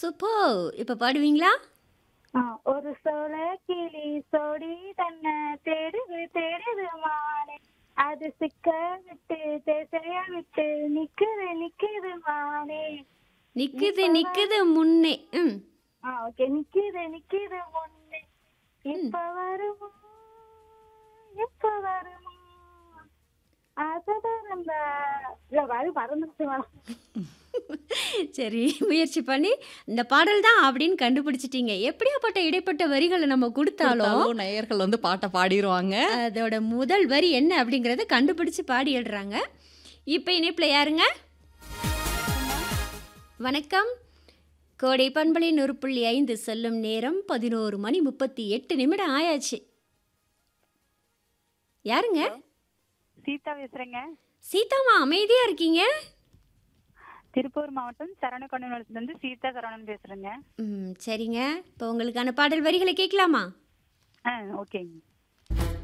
super இப்போ பாடுவீங்களா ஆ, ஒரு சோழ கிளி சோடி தன்னை தேடுது தேடுது மானே அது சிக்க விட்டு தேசைய விட்டு நிக்குது நிக்குது மானே நிக்குது நிக்குது முன்னே ம் ஆ ஓகே நிக்குது நிக்குது முன்னே இப்ப வருமா இப்ப வருமா அதுதான் நம்ம இல்ல வரு மறந்துச்சு மேடம் சரி முயற்சி பண்ணி இந்த பாடல் தான் அப்படின்னு கண்டுபிடிச்சிட்டீங்க எப்படியாப்பட்ட இடைப்பட்ட வரிகளை நம்ம கொடுத்தாலும் கொடுத்தாலும் நேயர்கள் வந்து பாட்டை பாடிடுவாங்க அதோட முதல் வரி என்ன அப்படிங்கிறத கண்டுபிடிச்சு பாடிடுறாங்க இப்போ இணைப்பில் யாருங்க வணக்கம் கோடை பண்பலை நூறு புள்ளி ஐந்து செல்லும் நேரம் பதினோரு மணி முப்பத்தி எட்டு நிமிடம் ஆயாச்சு யாருங்க சீதா பேசுறேங்க சீதாமா அமைதியா இருக்கீங்க திருப்பூர் மாவட்டம் சரவணக்கொண்டத்துல இருந்து சீதா சரவணன் பேசுறேங்க ம் சரிங்க இப்போ உங்களுக்கான பாடல் வரிகளை கேட்கலாமா ஆ ஓகேங்க